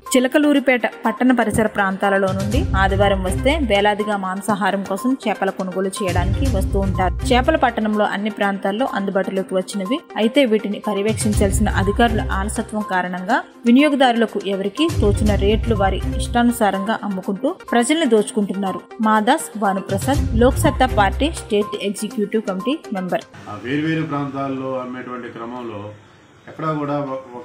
చిలకలూరిపేట పట్టణ పరిసర ప్రాంతాలలో నుండి ఆదివారం వస్తే వేలాదిగా మాంసాహారం కోసం చేపల కొనుగోలు చేయడానికి వస్తూ ఉంటారు చేపల పట్టణంలో అన్ని ప్రాంతాల్లో అందుబాటులోకి వచ్చినవి అయితే వీటిని పర్యవేక్షించాల్సిన అధికారుల ఆలసత్వం కారణంగా వినియోగదారులకు ఎవరికి తోచిన రేట్లు వారి ఇష్టానుసారంగా అమ్ముకుంటూ ప్రజల్ని దోచుకుంటున్నారు Madas Bhanuprasad Lok Satta party state executive committee member ఆ వేరువేరు ప్రాంతాల్లో అమ్మేటువంటి క్రమంలో ఎక్కడా కూడా ఒక- ఒక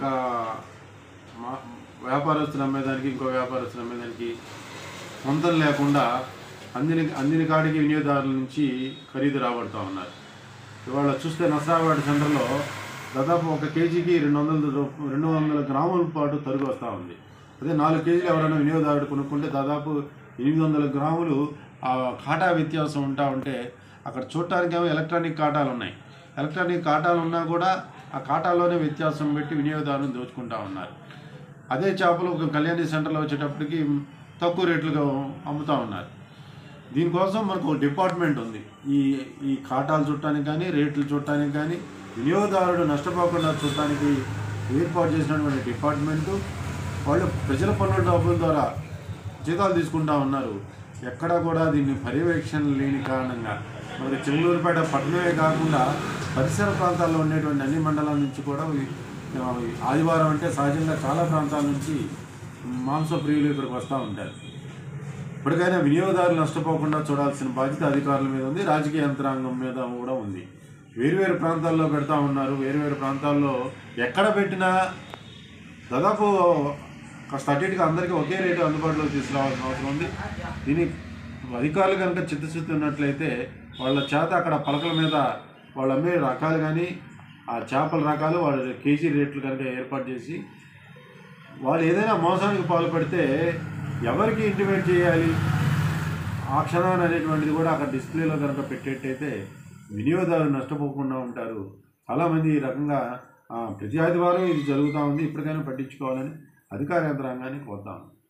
మా- వ్యాపారస్తులు అమ్మేదానికి ఇంకో వ్యాపారస్తులు అమ్మేదానికి పొంతం లేకుండా అందిన అందిన కాడికి వినియోగదారుల నుంచి ఖరీదు రాబడుతూ ఉన్నారు ఇవాళ చూస్తే నసరాబాద్ సెంటర్లో దాదాపు ఒక కేజీకి రెండు వందల రూ- రెండు వందల గ్రాముల పాటు తరుగు వస్తూ ఉంది అదే నాలుగు కేజీలు ఎవరైనా వినియోగదారుడు కొనుక్కుంటే దాదాపు ఎనిమిది వందల గ్రాములు ఆ కాటా వ్యత్యాసం ఉంటా ఉంటే అక్కడ చూడటానికేమో ఎలక్ట్రానిక్ కాటాలు ఉన్నాయి ఎలక్ట్రానిక్ కాటాలు ఉన్నా కూడా ఆ కాటాలోనే వ్యత్యాసం పెట్టి వినియోగదారుని దోచుకుంటా ఉన్నారు అదే చేపలు ఒక కళ్యాణి సెంటర్లో వచ్చేటప్పటికి తక్కువ రేట్లుగా అమ్ముతూ ఉన్నారు దీనికోసం మనకు ఒక డిపార్ట్మెంట్ ఉంది ఈ ఈ కాటాలు చుట్టానికి కానీ రేట్లు చుట్టానికి కానీ వినియోగదారుడు నష్టపోకుండా చూడటానికి ఏర్పాటు చేసినటువంటి డిపార్ట్మెంటు వాళ్ళు ప్రజల పన్నుల డబ్బుల ద్వారా జీతాలు తీసుకుంటా ఉన్నారు ఎక్కడా కూడా దీన్ని పర్యవేక్షణ లేని కారణంగా మనకి చెంగళూరుపేట పట్టణమే కాకుండా పరిసర ప్రాంతాల్లో ఉండేటువంటి అన్ని మండలాల నుంచి కూడా ఈ- ఆ, ఈ ఆదివారం అంటే సహజంగా చాలా ప్రాంతాల నుంచి మాంస ప్రియులు ఇక్కడికి వస్తూ ఉంటారు ఇప్పటికైనా వినియోగదారులు నష్టపోకుండా చూడాల్సిన బాధ్యత అధికారుల మీద ఉంది రాజకీయ యంత్రాంగం మీద కూడా ఉంది వేరువేరు ప్రాంతాల్లో పెడతా ఉన్నారు వేరువేరు ప్రాంతాల్లో ఎక్కడ పెట్టినా దాదాపు కాస్త అటు ఇటుగా అందరికీ ఒకే రేటు అందుబాటులోకి తీసుకురావాల్సిన అవసరం ఉంది దీని అధికారులు కనుక చిత్తశుద్ధి ఉన్నట్లయితే వాళ్ళ చేత అక్కడ పలకల మీద వాళ్ళు అమ్మే రకాలు కానీ ఆ చేపల రకాలు వాళ్ళ కేజీ రేట్లు కనుక ఏర్పాటు చేసి వాళ్ళు ఏదైనా మోసానికి పాల్పడితే ఎవరికి ఇంటిమేట్ చేయాలి ఆ క్షణాన్ని అనేటువంటిది కూడా అక్కడ డిస్ప్లేలో కనుక పెట్టేట్టయితే వినియోగదారులు నష్టపోకుండా ఉంటారు చాలామంది ఈ రకంగా ఆ, ప్రతి ఆదివారం ఇది జరుగుతూ ఉంది ఇప్పటికైనా పట్టించుకోవాలని అధికార యంత్రాంగాన్ని కోరుతాము